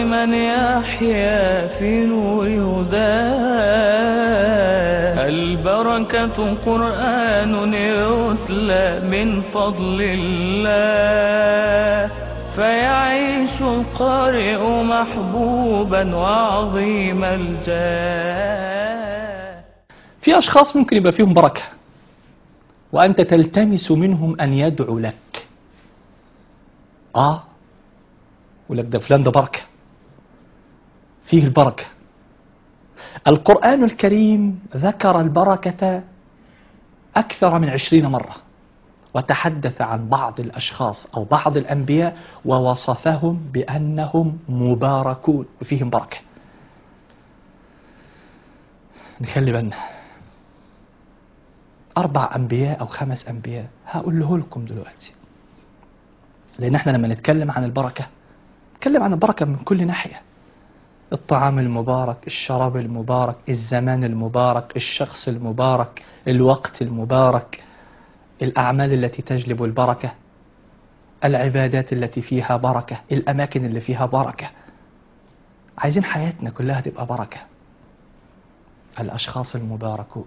لمن يحيا في نور هداه البركة قرآن يتلى من فضل الله فيعيش القارئ محبوبا وعظيم الجاه في أشخاص ممكن يبقى فيهم بركة وأنت تلتمس منهم أن يدعو لك آه ولك ده فلان ده بركة فيه البركة القرآن الكريم ذكر البركة أكثر من عشرين مرة وتحدث عن بعض الأشخاص أو بعض الأنبياء ووصفهم بأنهم مباركون وفيهم بركة نخلي بالنا أربع أنبياء أو خمس أنبياء هقوله لكم دلوقتي لأن احنا لما نتكلم عن البركة نتكلم عن البركة من كل ناحية الطعام المبارك الشراب المبارك الزمان المبارك الشخص المبارك الوقت المبارك الأعمال التي تجلب البركة العبادات التي فيها بركة الأماكن اللي فيها بركة عايزين حياتنا كلها تبقى بركة الأشخاص المباركون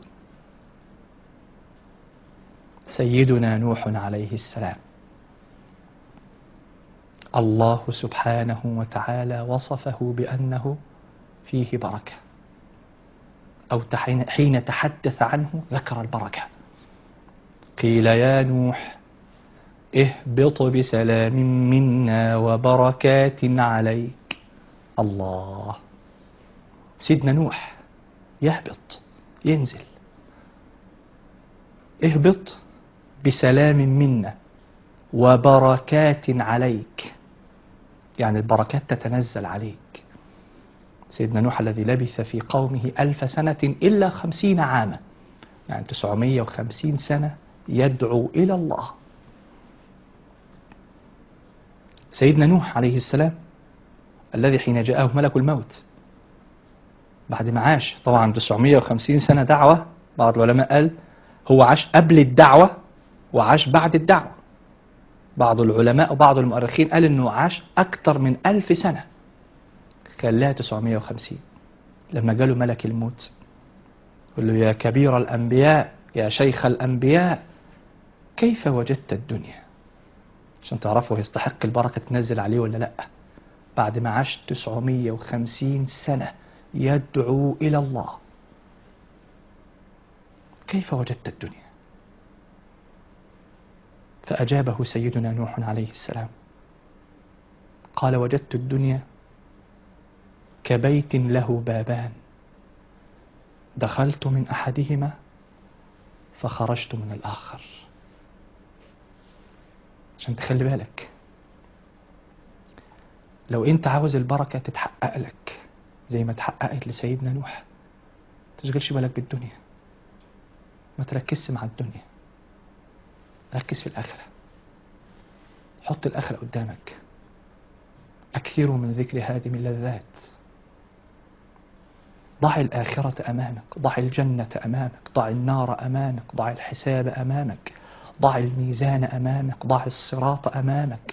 سيدنا نوح عليه السلام الله سبحانه وتعالى وصفه بأنه فيه بركة أو تحين- حين تحدث عنه ذكر البركة قيل يا نوح اهبط بسلام منا وبركات عليك الله سيدنا نوح يهبط ينزل اهبط بسلام منا وبركات عليك يعني البركات تتنزل عليك سيدنا نوح الذي لبث في قومه ألف سنة إلا خمسين عاما يعني تسعمية وخمسين سنة يدعو إلى الله سيدنا نوح عليه السلام الذي حين جاءه ملك الموت بعد ما عاش طبعا 950 سنة دعوة بعض العلماء قال هو عاش قبل الدعوة وعاش بعد الدعوة بعض العلماء وبعض المؤرخين قال انه عاش اكتر من ألف سنة خلاها 950 لما جاله ملك الموت قال له يا كبير الأنبياء يا شيخ الأنبياء كيف وجدت الدنيا عشان تعرفوا يستحق البركة تنزل عليه ولا لا بعد ما عاش 950 سنة يدعو إلى الله كيف وجدت الدنيا فأجابه سيدنا نوح عليه السلام قال وجدت الدنيا كبيت له بابان دخلت من أحدهما فخرجت من الآخر عشان تخلي بالك لو انت عاوز البركة تتحقق لك زي ما اتحققت لسيدنا نوح تشغلش بالك بالدنيا ما تركزش مع الدنيا ركز في الآخرة حط الآخرة قدامك أكثروا من ذكر هادم اللذات ضع الآخرة أمامك ضع الجنة أمامك ضع النار أمامك ضع الحساب أمامك ضع الميزان أمامك ضع الصراط أمامك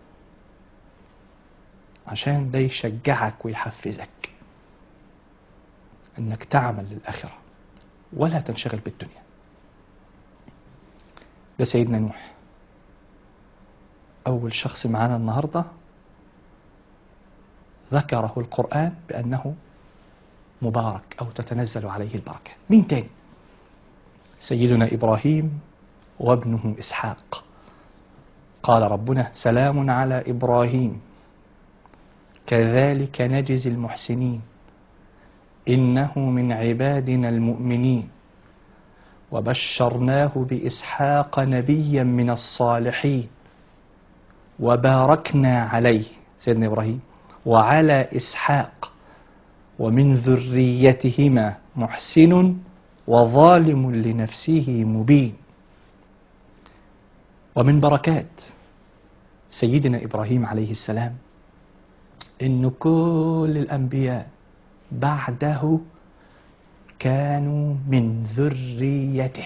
عشان ده يشجعك ويحفزك انك تعمل للآخرة ولا تنشغل بالدنيا ده سيدنا نوح أول شخص معانا النهاردة ذكره القرآن بأنه مبارك أو تتنزل عليه البركة مين تاني سيدنا إبراهيم وابنه إسحاق قال ربنا سلام على إبراهيم كذلك نجزي المحسنين إنه من عبادنا المؤمنين وبشرناه بإسحاق نبيا من الصالحين وباركنا عليه سيدنا إبراهيم وعلى إسحاق ومن ذريتهما محسن وظالم لنفسه مبين ومن بركات سيدنا إبراهيم عليه السلام إن كل الأنبياء بعده كانوا من ذريته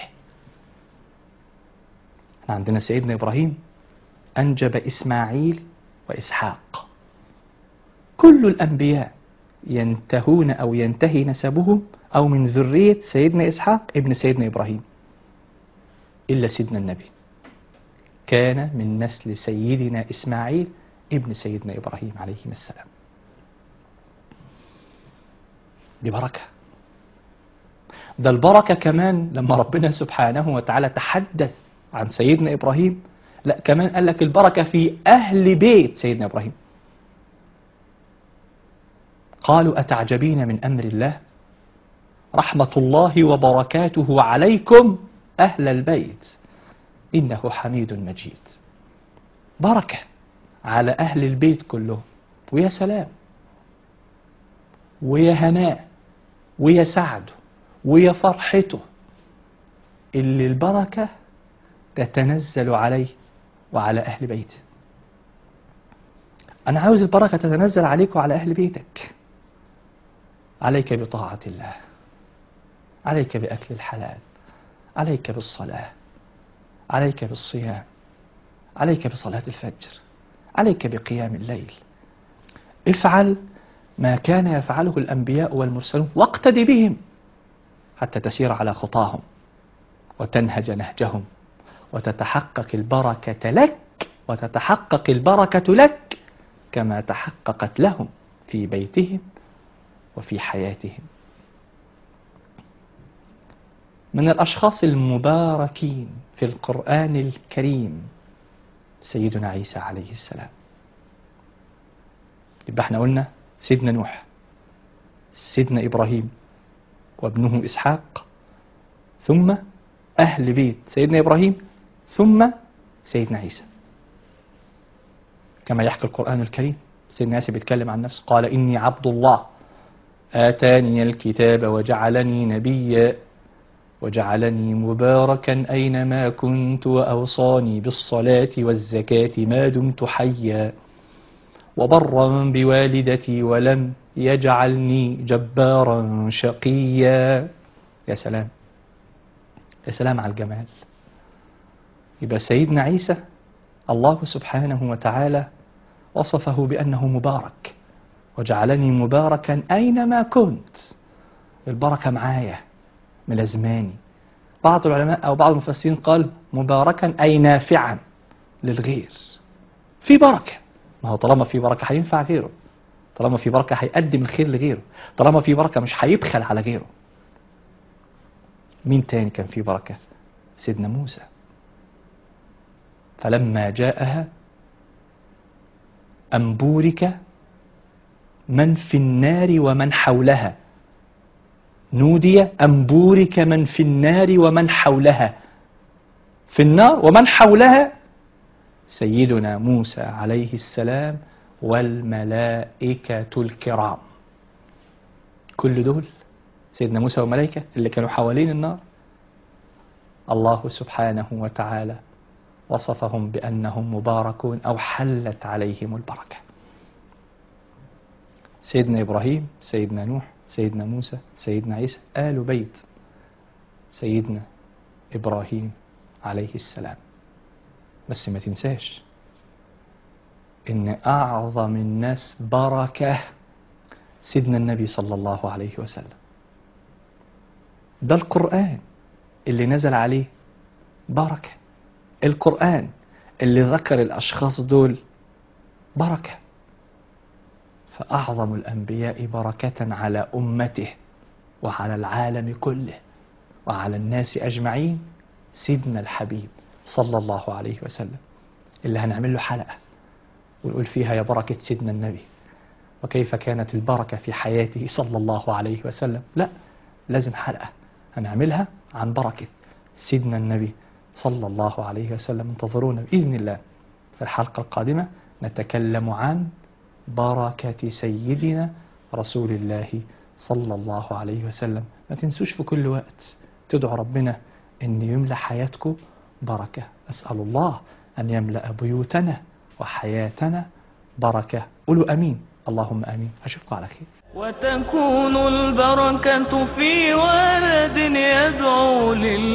احنا عندنا سيدنا إبراهيم أنجب إسماعيل وإسحاق كل الأنبياء ينتهون أو ينتهي نسبهم أو من ذرية سيدنا إسحاق ابن سيدنا إبراهيم إلا سيدنا النبي كان من نسل سيدنا إسماعيل ابن سيدنا إبراهيم عليه السلام دي بركة ده البركة كمان لما ربنا سبحانه وتعالى تحدث عن سيدنا إبراهيم لا كمان قال لك البركة في أهل بيت سيدنا إبراهيم قالوا أتعجبين من أمر الله رحمة الله وبركاته عليكم أهل البيت إنه حميد مجيد بركة على أهل البيت كلهم ويا سلام ويا هناء ويا سعده ويا فرحته اللي البركة تتنزل عليه وعلى أهل بيته أنا عاوز البركة تتنزل عليك وعلى أهل بيتك عليك بطاعة الله عليك بأكل الحلال عليك بالصلاة عليك بالصيام عليك بصلاة الفجر عليك بقيام الليل افعل ما كان يفعله الأنبياء والمرسلون واقتدي بهم حتى تسير على خطاهم وتنهج نهجهم وتتحقق البركة لك وتتحقق البركة لك كما تحققت لهم في بيتهم وفي حياتهم من الأشخاص المباركين في القرآن الكريم سيدنا عيسى عليه السلام يبقى احنا قلنا سيدنا نوح سيدنا إبراهيم وابنه إسحاق ثم أهل بيت سيدنا إبراهيم ثم سيدنا عيسى كما يحكي القرآن الكريم سيدنا عيسى بيتكلم عن نفسه قال إني عبد الله آتاني الكتاب وجعلني نبيا وجعلني مباركا أينما كنت وأوصاني بالصلاة والزكاة ما دمت حيا وبرا بوالدتي ولم يجعلني جبارا شقيا يا سلام يا سلام على الجمال يبقى سيدنا عيسى الله سبحانه وتعالى وصفه بأنه مبارك وجعلني مباركا أينما كنت البركة معايا ملازماني بعض العلماء أو بعض المفسرين قال مباركا أي نافعا للغير في بركة ما هو طالما في بركة هينفع غيره طالما في بركة هيقدم الخير لغيره طالما في بركة مش هيبخل على غيره مين تاني كان في بركة سيدنا موسى فلما جاءها أن بورك من في النار ومن حولها نودي أن بورك من في النار ومن حولها في النار ومن حولها سيدنا موسى عليه السلام والملائكة الكرام كل دول سيدنا موسى والملائكة اللي كانوا حوالين النار الله سبحانه وتعالى وصفهم بأنهم مباركون أو حلت عليهم البركة سيدنا إبراهيم سيدنا نوح سيدنا موسى سيدنا عيسى آل بيت سيدنا إبراهيم عليه السلام بس ما تنساش إن أعظم الناس بركة سيدنا النبي صلى الله عليه وسلم ده القرآن اللي نزل عليه بركة القرآن اللي ذكر الأشخاص دول بركة فأعظم الأنبياء بركة على أمته وعلى العالم كله وعلى الناس أجمعين سيدنا الحبيب صلى الله عليه وسلم اللي هنعمل له حلقة ونقول فيها يا بركة سيدنا النبي وكيف كانت البركة في حياته صلى الله عليه وسلم لا لازم حلقة هنعملها عن بركة سيدنا النبي صلى الله عليه وسلم انتظرونا بإذن الله في الحلقة القادمة نتكلم عن بركة سيدنا رسول الله صلى الله عليه وسلم ما تنسوش في كل وقت تدعو ربنا أن يملأ حياتكم بركة أسأل الله أن يملأ بيوتنا وحياتنا بركة قولوا أمين اللهم آمين أشوفكم على خير وتكون البركة في ولد يدعو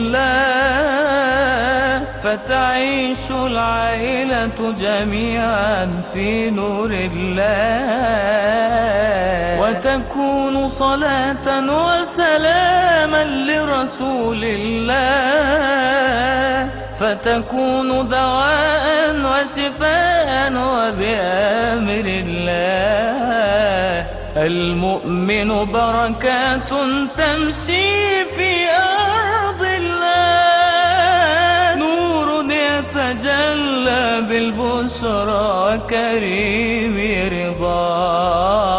لله فتعيش العائلة جميعا في نور الله وتكون صلاة وسلاما لرسول الله فتكون دواء وشفاء وبأمر الله المؤمن بركات تمشي في أرض الله نور يتجلى بالبشرى وكريم رضاه